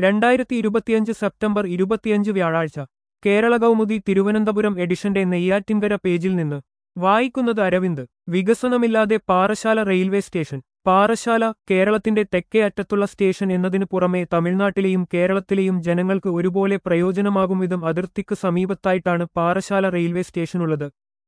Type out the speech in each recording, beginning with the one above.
രണ്ടായിരത്തി ഇരുപത്തിയഞ്ച് സെപ്റ്റംബർ ഇരുപത്തിയഞ്ച് വ്യാഴാഴ്ച കേരള കൗമുദി തിരുവനന്തപുരം എഡിഷന്റെ നെയ്യാറ്റിൻകര പേജിൽ നിന്ന് വായിക്കുന്നത് അരവിന്ദ് വികസനമില്ലാതെ പാറശാല റെയിൽവേ സ്റ്റേഷൻ പാറശാല കേരളത്തിന്റെ തെക്കേ അറ്റത്തുള്ള സ്റ്റേഷൻ എന്നതിനു പുറമെ തമിഴ്നാട്ടിലെയും കേരളത്തിലെയും ജനങ്ങൾക്ക് ഒരുപോലെ പ്രയോജനമാകും വിധം അതിർത്തിക്ക് സമീപത്തായിട്ടാണ് പാറശാല റെയിൽവേ സ്റ്റേഷനുള്ളത്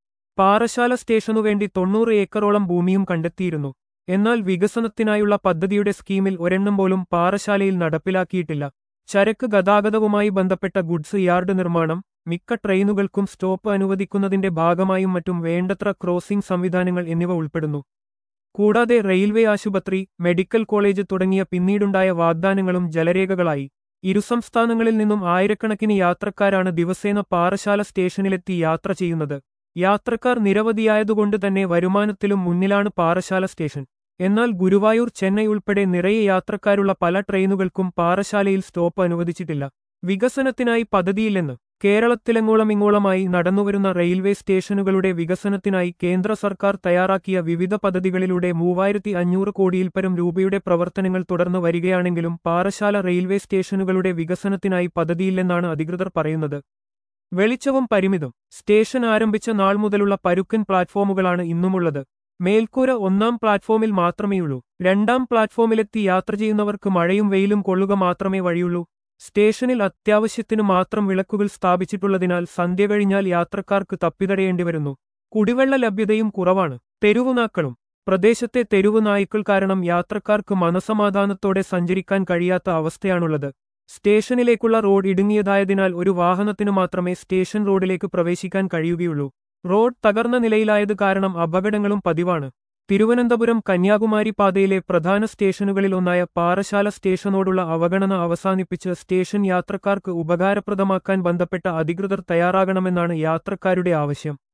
പാറശാല സ്റ്റേഷനുവേണ്ടി തൊണ്ണൂറ് ഏക്കറോളം ഭൂമിയും കണ്ടെത്തിയിരുന്നു എന്നാൽ വികസനത്തിനായുള്ള പദ്ധതിയുടെ സ്കീമിൽ ഒരെണ്ണം പോലും പാറശാലയിൽ നടപ്പിലാക്കിയിട്ടില്ല ചരക്ക് ഗതാഗതവുമായി ബന്ധപ്പെട്ട ഗുഡ്സ് യാർഡ് നിർമ്മാണം മിക്ക ട്രെയിനുകൾക്കും സ്റ്റോപ്പ് അനുവദിക്കുന്നതിന്റെ ഭാഗമായും മറ്റും വേണ്ടത്ര ക്രോസിംഗ് സംവിധാനങ്ങൾ എന്നിവ ഉൾപ്പെടുന്നു കൂടാതെ റെയിൽവേ ആശുപത്രി മെഡിക്കൽ കോളേജ് തുടങ്ങിയ പിന്നീടുണ്ടായ വാഗ്ദാനങ്ങളും ജലരേഖകളായി ഇരുസംസ്ഥാനങ്ങളിൽ നിന്നും ആയിരക്കണക്കിന് യാത്രക്കാരാണ് ദിവസേന പാറശാല സ്റ്റേഷനിലെത്തി യാത്ര ചെയ്യുന്നത് യാത്രക്കാർ നിരവധിയായതുകൊണ്ട് തന്നെ വരുമാനത്തിലും മുന്നിലാണ് പാറശാല സ്റ്റേഷൻ എന്നാൽ ഗുരുവായൂർ ചെന്നൈ ഉൾപ്പെടെ നിറയെ യാത്രക്കാരുള്ള പല ട്രെയിനുകൾക്കും പാറശാലയിൽ സ്റ്റോപ്പ് അനുവദിച്ചിട്ടില്ല വികസനത്തിനായി പദ്ധതിയില്ലെന്ന് കേരളത്തിലെങ്ങോളം ഇങ്ങോളമായി നടന്നുവരുന്ന റെയിൽവേ സ്റ്റേഷനുകളുടെ വികസനത്തിനായി കേന്ദ്ര സർക്കാർ തയ്യാറാക്കിയ വിവിധ പദ്ധതികളിലൂടെ മൂവായിരത്തി അഞ്ഞൂറ് കോടിയിൽപ്പരം രൂപയുടെ പ്രവർത്തനങ്ങൾ തുടർന്നു വരികയാണെങ്കിലും പാറശാല റെയിൽവേ സ്റ്റേഷനുകളുടെ വികസനത്തിനായി പദ്ധതിയില്ലെന്നാണ് അധികൃതർ പറയുന്നത് വെളിച്ചവും പരിമിതം സ്റ്റേഷൻ ആരംഭിച്ച നാൾ മുതലുള്ള പരുക്കൻ പ്ലാറ്റ്ഫോമുകളാണ് ഇന്നുമുള്ളത് മേൽക്കൂര ഒന്നാം പ്ലാറ്റ്ഫോമിൽ മാത്രമേയുള്ളൂ രണ്ടാം പ്ലാറ്റ്ഫോമിലെത്തി യാത്ര ചെയ്യുന്നവർക്ക് മഴയും വെയിലും കൊള്ളുക മാത്രമേ വഴിയുള്ളൂ സ്റ്റേഷനിൽ അത്യാവശ്യത്തിനു മാത്രം വിളക്കുകൾ സ്ഥാപിച്ചിട്ടുള്ളതിനാൽ സന്ധ്യ കഴിഞ്ഞാൽ യാത്രക്കാർക്ക് തപ്പിതടയേണ്ടി വരുന്നു കുടിവെള്ള ലഭ്യതയും കുറവാണ് തെരുവുനാക്കളും പ്രദേശത്തെ തെരുവു നായ്ക്കൾ കാരണം യാത്രക്കാർക്ക് മനസമാധാനത്തോടെ സഞ്ചരിക്കാൻ കഴിയാത്ത അവസ്ഥയാണുള്ളത് സ്റ്റേഷനിലേക്കുള്ള റോഡ് ഇടുങ്ങിയതായതിനാൽ ഒരു വാഹനത്തിനു മാത്രമേ സ്റ്റേഷൻ റോഡിലേക്ക് പ്രവേശിക്കാൻ കഴിയുകയുള്ളൂ റോഡ് തകർന്ന നിലയിലായത് കാരണം അപകടങ്ങളും പതിവാണ് തിരുവനന്തപുരം കന്യാകുമാരി പാതയിലെ പ്രധാന സ്റ്റേഷനുകളിലൊന്നായ പാറശാല സ്റ്റേഷനോടുള്ള അവഗണന അവസാനിപ്പിച്ച് സ്റ്റേഷൻ യാത്രക്കാർക്ക് ഉപകാരപ്രദമാക്കാൻ ബന്ധപ്പെട്ട അധികൃതർ തയ്യാറാകണമെന്നാണ് യാത്രക്കാരുടെ ആവശ്യം